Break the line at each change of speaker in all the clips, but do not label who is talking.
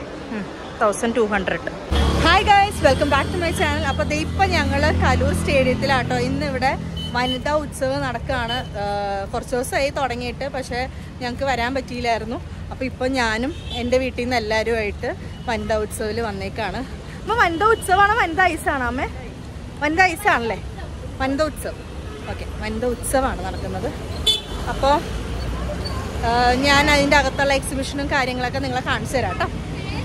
thousand two hundred hi guys welcome back to my channel അപ്പോൾ ദേ ഇപ്പം ഞങ്ങൾ കലൂർ സ്റ്റേഡിയത്തിലാട്ടോ ഇന്ന് ഇവിടെ വനിതാ ഉത്സവം നടക്കുകയാണ് ആഹ് കുറച്ച് ദിവസമായി തുടങ്ങിയിട്ട് പക്ഷേ ഞങ്ങൾക്ക് വരാൻ പറ്റിയില്ലായിരുന്നു അപ്പോൾ ഇപ്പം ഞാനും എൻ്റെ വീട്ടിൽ നിന്ന് എല്ലാവരുമായിട്ട് വനിതാ ഉത്സവത്തിൽ വന്നേക്കാണ് അപ്പോൾ വനിതാ ഉത്സവമാണോ വനിതാ ഐസാണോ അമ്മേ വനിതാ ഐസാണല്ലേ വനിതാ ഉത്സവം ഓക്കെ വനിതാ ഉത്സവമാണ് നടക്കുന്നത് അപ്പോൾ ആഹ് ഞാൻ അതിൻ്റെ അകത്തുള്ള എക്സിബിഷനും കാര്യങ്ങളൊക്കെ നിങ്ങളെ കാണിച്ചു തരാം കേട്ടോ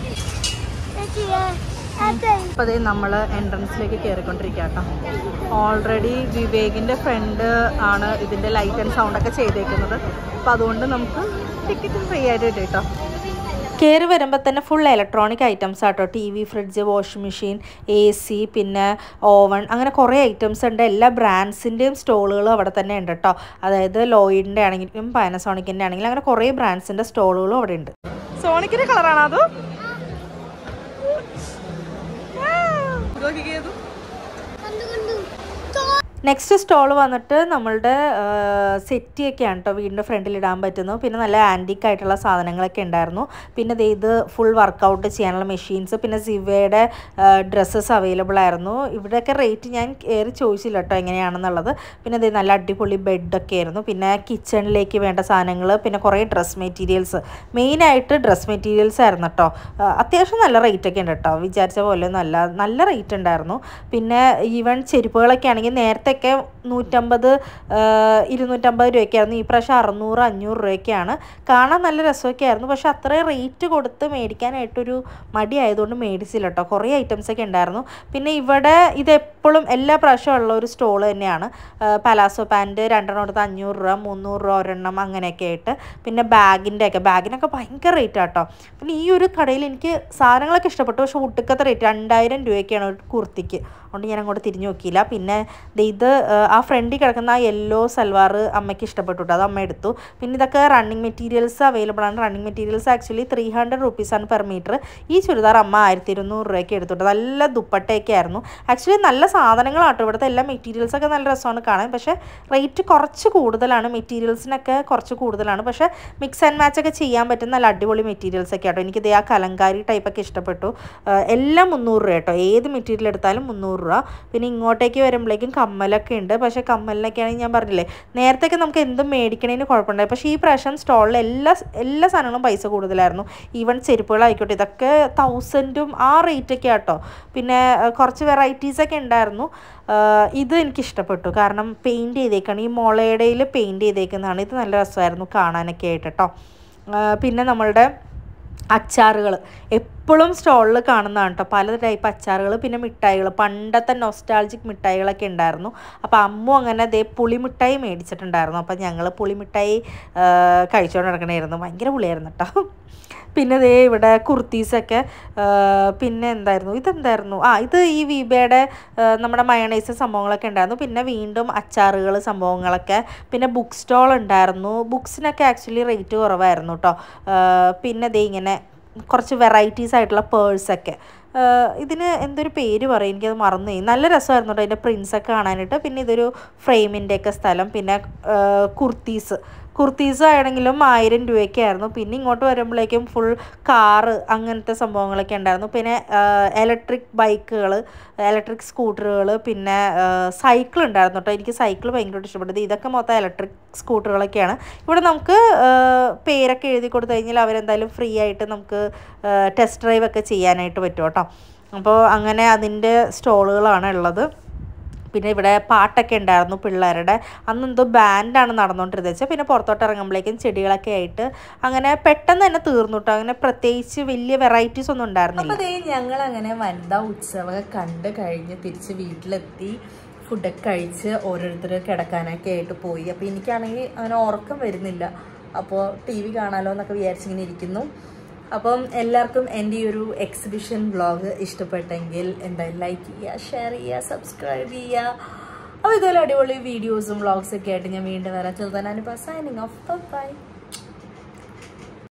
അപ്പോൾ അതേ നമ്മൾ എൻട്രൻസിലേക്ക് കയറിക്കൊണ്ടിരിക്കുക കേട്ടോ ഓൾറെഡി വിവേകിൻ്റെ ഫ്രണ്ട് ആണ് ഇതിൻ്റെ ലൈറ്റ് ആൻഡ് സൗണ്ട് ഒക്കെ ചെയ്തേക്കുന്നത് അപ്പോൾ അതുകൊണ്ട് നമുക്ക് ടിക്കറ്റ് ഫ്രീ ആയിട്ട് കിട്ടും കേട്ടോ
കയറി വരുമ്പോൾ തന്നെ full electronic items auto T V fridge washing machine A C പിന്നെ ഓവൺ അങ്ങനെ കുറേ ഐറ്റംസ് ഉണ്ട് എല്ലാ ബ്രാൻഡ്സിൻ്റെയും സ്റ്റോളുകളും അവിടെ തന്നെ ഉണ്ട് കേട്ടോ അതായത് ലോയിഡിൻ്റെ ആണെങ്കിലും പാനസോണിക്കിൻ്റെ ആണെങ്കിലും അങ്ങനെ കുറേ ബ്രാൻഡ്സിൻ്റെ സ്റ്റോളുകളും അവിടെ ഉണ്ട്
സോണിക്കിന്റെ കളറാണോ അത് നോക്കിക്കേതു
നെക്സ്റ്റ് സ്റ്റോൾ വന്നിട്ട് നമ്മളുടെ സെറ്റിയൊക്കെയാണ് കേട്ടോ വീടിൻ്റെ ഫ്രണ്ടിൽ ഇടാൻ പറ്റുന്നത് പിന്നെ നല്ല ആൻറ്റിക് ആയിട്ടുള്ള സാധനങ്ങളൊക്കെ ഉണ്ടായിരുന്നു പിന്നെ ദേ ഇത് ഫുൾ വർക്കൗട്ട് ചെയ്യാനുള്ള മെഷീൻസ് പിന്നെ സിവയുടെ ഡ്രസ്സസ് അവൈലബിൾ ആയിരുന്നു ഇവിടെയൊക്കെ റേറ്റ് ഞാൻ കയറി ചോദിച്ചില്ല കേട്ടോ എങ്ങനെയാണെന്നുള്ളത് പിന്നെ ദേ നല്ല അടിപൊളി ബെഡൊക്കെ ആയിരുന്നു പിന്നെ കിച്ചണിലേക്ക് വേണ്ട സാധനങ്ങൾ പിന്നെ കുറേ ഡ്രസ് മെറ്റീരിയൽസ് മെയിനായിട്ട് ഡ്രസ് മെറ്റീരിയൽസ് ആയിരുന്നു കേട്ടോ ആ, അത്യാവശ്യം നല്ല റേറ്റ് ഒക്കെ ഉണ്ട് കേട്ടോ വിചാരിച്ച പോലെ നല്ല നല്ല റേറ്റ് ഉണ്ടായിരുന്നു പിന്നെ ഈവൻ ചെരുപ്പുകളൊക്കെ ആണെങ്കിൽ നേരത്തെയൊക്കെ നൂറ്റമ്പത് ആ, ഇരുന്നൂറ്റമ്പത് രൂപയ്ക്കായിരുന്നു ഈ പ്രാവശ്യം അറുന്നൂറ് അഞ്ഞൂറ് രൂപയ്ക്കാണ് കാണാൻ നല്ല രസമൊക്കെ ആയിരുന്നു പക്ഷെ അത്രയും റേറ്റ് കൊടുത്ത് മേടിക്കാനായിട്ടൊരു മടി ആയതുകൊണ്ട് മേടിച്ചില്ല കേട്ടോ കുറേ ഐറ്റംസ് ഒക്കെ ഉണ്ടായിരുന്നു പിന്നെ ഇവിടെ ഇത് എപ്പോഴും എല്ലാ പ്രാവശ്യവും ഉള്ള ഒരു സ്റ്റോൾ തന്നെയാണ് ആ, പലാസോ പാൻറ്റ് രണ്ടെണ്ണം എടുത്ത് അഞ്ഞൂറ് രൂപ മുന്നൂറ് രൂപ ഒരെണ്ണം അങ്ങനെയൊക്കെ ആയിട്ട് പിന്നെ ബാഗിൻ്റെ ഒക്കെ ബാഗിനൊക്കെ ഭയങ്കര റേറ്റ് ആട്ടോ പിന്നെ ഈ ഒരു കടയിൽ എനിക്ക് സാധനങ്ങളൊക്കെ ഇഷ്ടപ്പെട്ടു പക്ഷെ ഒട്ടുക്കത്തെ റേറ്റ് രണ്ടായിരം രൂപയൊക്കെയാണ് ഒരു കുർത്തിക്ക് അതുകൊണ്ട് ഞാൻ അങ്ങോട്ട് തിരിഞ്ഞു നോക്കിയില്ല പിന്നെ ദേ ഇത് ആ, ആ ഫ്രണ്ടിൽ കിടക്കുന്ന ആ യെല്ലോ സൽവാർ അമ്മയ്ക്ക് ഇഷ്ടപ്പെട്ടു കേട്ടോ അത് അമ്മ എടുത്തു പിന്നെ ഇതൊക്കെ റണ്ണിങ് മെറ്റീരിയൽസ് അവൈലബിൾ ആണ് running materials actually three hundred റുപ്പീസാണ് പെർ മീറ്റർ ഈ ചുരിദാർ അമ്മ ആയിരത്തി ഇരുന്നൂറ് രൂപയ്ക്ക് എടുത്തിട്ട് നല്ല ദുപ്പട്ടയൊക്കെ ആയിരുന്നു ആക്ച്വലി നല്ല സാധനങ്ങളാട്ടോ ഇവിടുത്തെ എല്ലാ മെറ്റീരിയൽസ് ഒക്കെ നല്ല രസമാണ് കാണാൻ പക്ഷേ റേറ്റ് കുറച്ച് കൂടുതലാണ് മെറ്റീരിയൽസിനൊക്കെ കുറച്ച് കൂടുതലാണ് പക്ഷേ മിക്സ് ആൻഡ് മാച്ച് ഒക്കെ ചെയ്യാൻ പറ്റുന്ന നല്ല അടിപൊളി മെറ്റീരിയൽസ് ഒക്കെ ആട്ടോ എനിക്കിത് ആ കലങ്കാരി ടൈപ്പൊക്കെ ഇഷ്ടപ്പെട്ടു ആ, എല്ലാം മുന്നൂറ് രൂപ കേട്ടോ ഏത് മെറ്റീരിയൽ എടുത്താലും മുന്നൂറ് രൂപ പിന്നെ ഇങ്ങോട്ടേക്ക് വരുമ്പോഴേക്കും കമ്മലൊക്കെ ഉണ്ട് പക്ഷേ കമ്മലിനൊക്കെ ആണെങ്കിൽ ഞാൻ പറഞ്ഞില്ലേ നേരത്തെയൊക്കെ നമുക്ക് എന്തും മേടിക്കണേന് കുഴപ്പമുണ്ടായി പക്ഷേ ഈ പ്രാവശ്യം സ്റ്റോളിൽ എല്ലാ എല്ലാ സാധനങ്ങളും പൈസ കൂടുതലായിരുന്നു ഈവൻ ചെരുപ്പുകളായിക്കോട്ടെ ഇതൊക്കെ തൗസൻഡും ആ റേറ്റൊക്കെ ആട്ടോ പിന്നെ ആ, കുറച്ച് വെറൈറ്റീസൊക്കെ ഉണ്ടായിരുന്നു ആ, ഇത് എനിക്ക് ഇഷ്ടപ്പെട്ടു കാരണം പെയിൻറ്റ് ചെയ്തേക്കാണ് ഈ മുളയുടെയിൽ പെയിൻറ്റ് ചെയ്തേക്കുന്നതാണ് ഇത് നല്ല രസമായിരുന്നു കാണാനൊക്കെ ആയിട്ട് കേട്ടോ ആ, പിന്നെ നമ്മളുടെ അച്ചാറുകൾ എപ്പോഴും സ്റ്റോളിൽ കാണുന്നതാണ് കേട്ടോ പല ടൈപ്പ് അച്ചാറുകൾ പിന്നെ മിഠായികൾ പണ്ടത്തെ നൊസ്റ്റാൾജിക് മിഠായികളൊക്കെ ഉണ്ടായിരുന്നു അപ്പോൾ അമ്മു അങ്ങനെ ദേ പുളിമിഠായി മേടിച്ചിട്ടുണ്ടായിരുന്നു അപ്പോൾ ഞങ്ങൾ പുളിമിഠായി ആ, കഴിച്ചുകൊണ്ട് നടക്കണമായിരുന്നു ഭയങ്കര പുളിയായിരുന്നു കേട്ടോ പിന്നെ ദേ ഇവിടെ കുർത്തീസൊക്കെ ആ, പിന്നെ എന്തായിരുന്നു ഇതെന്തായിരുന്നു ആ ഇത് ഈ വിബയുടെ ആ, നമ്മുടെ മയണൈസ് സംഭവങ്ങളൊക്കെ ഉണ്ടായിരുന്നു പിന്നെ വീണ്ടും അച്ചാറുകൾ സംഭവങ്ങളൊക്കെ പിന്നെ ബുക്ക് സ്റ്റോൾ ഉണ്ടായിരുന്നു ബുക്സിനൊക്കെ ആക്ച്വലി റേറ്റ് കുറവായിരുന്നു കേട്ടോ പിന്നെ ദേ ഇങ്ങനെ കുറച്ച് വെറൈറ്റീസ് ആയിട്ടുള്ള പേഴ്സൊക്കെ ഇതിന് എന്തൊരു പേര് പറയും എനിക്കത് മറന്നു പോയി നല്ല രസമായിരുന്നു കേട്ടോ അതിൻ്റെ പ്രിൻസൊക്കെ കാണാനായിട്ട് പിന്നെ ഇതൊരു ഫ്രെയിമിൻ്റെയൊക്കെ സ്ഥലം പിന്നെ കുർത്തീസ് കുർത്തീസ് ആണെങ്കിലും ആയിരം രൂപയൊക്കെ ആയിരുന്നു പിന്നെ ഇങ്ങോട്ട് വരുമ്പോഴേക്കും ഫുൾ കാറ് അങ്ങനത്തെ സംഭവങ്ങളൊക്കെ ഉണ്ടായിരുന്നു പിന്നെ ഇലക്ട്രിക് ബൈക്കുകൾ ഇലക്ട്രിക് സ്കൂട്ടറുകൾ പിന്നെ സൈക്കിൾ ഉണ്ടായിരുന്നു കേട്ടോ എനിക്ക് സൈക്കിൾ ഭയങ്കരമായിട്ട് ഇഷ്ടപ്പെട്ടത് ഇതൊക്കെ മൊത്തം ഇലക്ട്രിക് സ്കൂട്ടറുകളൊക്കെയാണ് ഇവിടെ നമുക്ക് ആ, പേരൊക്കെ എഴുതി കൊടുത്തു കഴിഞ്ഞാൽ അവരെന്തായാലും ഫ്രീ ആയിട്ട് നമുക്ക് ടെസ്റ്റ് ഡ്രൈവ് ഒക്കെ ചെയ്യാനായിട്ട് പറ്റും കേട്ടോ അപ്പോൾ അങ്ങനെ അതിൻ്റെ സ്റ്റോളുകളാണ് ഉള്ളത് പിന്നെ ഇവിടെ പാട്ടൊക്കെ ഉണ്ടായിരുന്നു പിള്ളേരുടെ അന്ന് എന്തോ ബാൻഡാണ് നടന്നുകൊണ്ടിരുന്നത് വെച്ചാൽ പിന്നെ പുറത്തോട്ട് ഇറങ്ങുമ്പോഴേക്കും ചെടികളൊക്കെ ആയിട്ട് അങ്ങനെ പെട്ടെന്ന് തന്നെ തീർന്നു കേട്ടോ അങ്ങനെ പ്രത്യേകിച്ച് വലിയ വെറൈറ്റീസ് ഒന്നും ഉണ്ടായിരുന്നില്ല
അപ്പോൾ ദേ ഞങ്ങൾ അങ്ങനെ വനിതാ ഉത്സവം കണ്ട് കഴിഞ്ഞ് തിരിച്ച് വീട്ടിലെത്തി ഫുഡൊക്കെ കഴിച്ച് ഓരോരുത്തർ കിടക്കാനൊക്കെ ആയിട്ട് പോയി അപ്പോൾ എനിക്കാണെങ്കിൽ അങ്ങനെ ഉറക്കം വരുന്നില്ല അപ്പോൾ ടി വി കാണാലോ എന്നൊക്കെ വിചാരിച്ചിങ്ങനെ ഇരിക്കുന്നു അപ്പം എല്ലാവർക്കും എൻ്റെ ഈ ഒരു എക്സിബിഷൻ വ്ളോഗ് ഇഷ്ടപ്പെട്ടെങ്കിൽ എന്തായാലും ലൈക്ക് ചെയ്യുക ഷെയർ ചെയ്യുക സബ്സ്ക്രൈബ് ചെയ്യുക അപ്പോൾ ഇതുപോലെ അടിപൊളി വീഡിയോസും വ്ളോഗ്സൊക്കെ ആയിട്ട് ഞാൻ വീണ്ടും വരാം ചെറുതാനും സൈനിങ് ഓഫ് ബൈ